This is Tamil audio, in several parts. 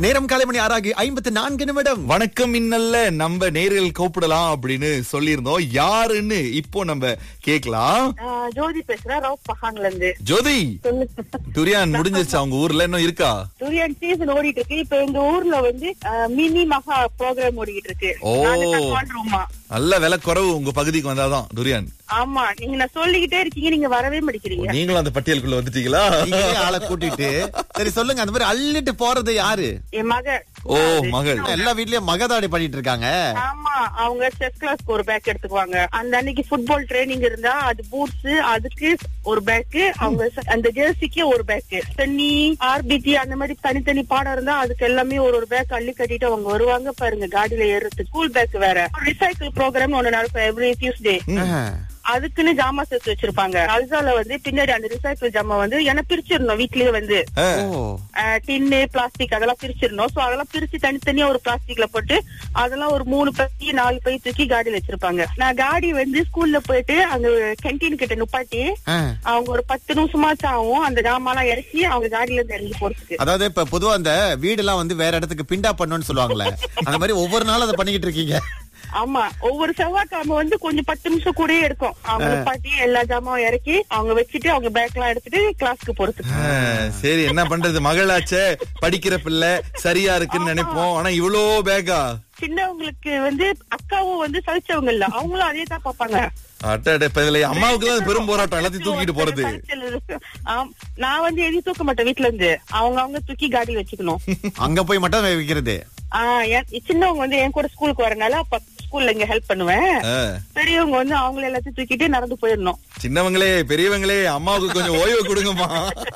நேரம் காலை மணி ஆறாகி ஐம்பத்தி நான்கு நிமிடம் வணக்கம் இன்னல்ல நம்ம நேரில் கூப்பிடலாம் அப்படின்னு சொல்லியிருந்தோம் யாருன்னு இப்போ நம்ம கேக்கலாம் ஆஹ் ஜோதி பேசுறேன் ரவுப் பஹான்ல இருந்து ஜோதி சொல்லுங்க துரியான் முடிஞ்சிருச்சா உங்க ஊர்ல இன்னும் இருக்கா டூரியன் சீசன் ஓடிட்டு இருக்கு இப்ப எங்க ஊர்ல வந்து ஆஹ் மினி மகா ப்ரோக்ராம் ஓடிட்டு இருக்கு ஓ. நாங்க தப்பாண்டுருவோமா நல்ல விலை குறைவு உங்க பகுதிக்கு வந்தாதான் துரியான் ஆமா நீங்க நான் சொல்லிக்கிட்டே இருக்கீங்க நீங்க வரவே மாட்டேங்கிறீங்க நீங்களும் அந்த பட்டியலுக்குள்ள வந்துட்டீங்களா நீங்களே ஆளை கூட்டிட்டு சரி சொல்லுங்க அந்த மாதிரி அள்ளிட்டு போறது யாரு என் மக ஓ மகள் எல்லா வீட்லயும் மகதாடி பண்ணிட்டு இருக்காங்க ஆமா அவங்க செஸ் கிளாஸ்க்கு ஒரு பேக் எடுத்துக்குவாங்க அந்த அன்னைக்கு ஃபுட்பால் ட்ரைனிங் இருந்தா அது பூட்ஸ் அதுக்கு ஒரு பேக் அவங்க ச- அந்த ஜெர்சிக்கு ஒரு பேக் தண்ணி ஆர்பிடி அந்த மாதிரி தனித்தனி பாடம் இருந்தா அதுக்கு எல்லாமே ஒரு ஒரு பேக் அள்ளி கட்டிட்டு அவங்க வருவாங்க பாருங்க காடியில ஏறுறதுக்கு ஸ்கூல் பேக் வேற ரிசைக்கிள் ப்ரோக்ராம் ஒண்ணு நடக்கும் எவ்ரி டியூஸ்டே ஆஹா. அதுக்குன்னு ஜாமா சேர்த்து வச்சிருப்பாங்க அல்சால வந்து பின்னாடி அந்த ரிசைக்கிள் ஜாமா வந்து ஏன்னா பிரிச்சிடணும் வீட்லயே வந்து ஆ. ஓ டின்னு பிளாஸ்டிக் அதெல்லாம் பிரிச்சிடணும் சோ அதெல்லாம் பிரிச்சு தனித்தனியா ஒரு பிளாஸ்டிக்ல போட்டு அதெல்லாம் ஒரு மூணு பை நாலு பை தூக்கி காடியில வச்சிருப்பாங்க நான் காடி வந்து ஸ்கூல்ல போயிட்டு அங்க கேன்டீன் கிட்ட நுப்பாட்டி ஆ. அவங்க ஒரு பத்து நிமிஷமாச்சும் ஆகும் அந்த ஜாமாலாம் இறக்கி அவங்க காடியில இருந்து இறங்கி போறதுக்கு அதாவது இப்ப பொதுவா அந்த வீடெல்லாம் வந்து வேற இடத்துக்கு பிண்டா பண்ணுன்னு சொல்லுவாங்கல்ல அந்த மாதிரி ஒவ்வொரு நாளும் அதை பண்ணிக்கிட்டு இருக்கீங்க ஆமா ஒவ்வொரு செவ்வாய்க்கிழமை வந்து கொஞ்சம் பத்து நிமிஷம் கூடயே எடுக்கும் அவங்க நுப்பாட்டி எல்லா ஜாமாவும் இறக்கி அவங்க வச்சுட்டு அவங்க பேக் எல்லாம் எடுத்துட்டு கிளாஸ்க்கு போறதுக்கு ஆ, சரி என்ன பண்றது மகளாச்சே படிக்கிற பிள்ளை சரியா இருக்குன்னு நினைப்போம் ஆனா இவ்வளோ பேக்கா சின்னவங்களுக்கு வந்து அக்காவும் வந்து சலிச்சவங்க இல்ல அவங்களும் அதே தான் பாப்பாங்க அட்ட இப்ப இதுல அம்மாவுக்கு தான் பெரும் போராட்டம் எல்லாத்தையும் தூக்கிட்டு போறது ஆம். நான் வந்து எதையும் தூக்க மாட்டேன் வீட்ல இருந்து அவங்க அவங்க தூக்கி காடி வச்சுக்கணும் அங்க போய் மட்டும் வைக்கிறது ஆஹ் என் சின்னவங்க வந்து என் கூட ஸ்கூலுக்கு வரனால அப்ப ஸ்கூல்ல இங்க ஹெல்ப் பண்ணுவேன் ஆ. பெரியவங்க வந்து அவங்கள எல்லாத்தையும் தூக்கிட்டு நடந்து போயிடணும் சின்னவங்களே பெரியவங்களே அம்மாவுக்கு கொஞ்சம் ஓய்வு கொடுங்கம்மா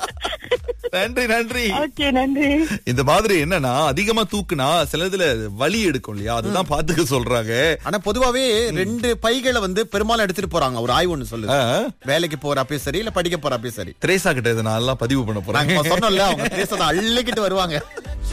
நன்றி நன்றி ஓகே நன்றி இந்த மாதிரி என்னன்னா அதிகமா தூக்குனா சிலதுல வலி எடுக்கும் இல்லையா அதுதான் பாத்துக்க சொல்றாங்க ஆனா பொதுவாவே ரெண்டு பைகளை வந்து பெரும்பாலும் எடுத்துட்டு போறாங்க ஒரு ஆய்வு ஒண்ணு சொல்லுது ஆ. வேலைக்கு போறப்பயும் சரி இல்ல படிக்க போறப்பயும் சரி திரேசா கிட்ட இதை நான் எல்லாம் பதிவு பண்ண போறேன் நாங்க சொன்னோம்ல அவங்க பேசதான் அள்ளிக்கிட்டு வருவாங்க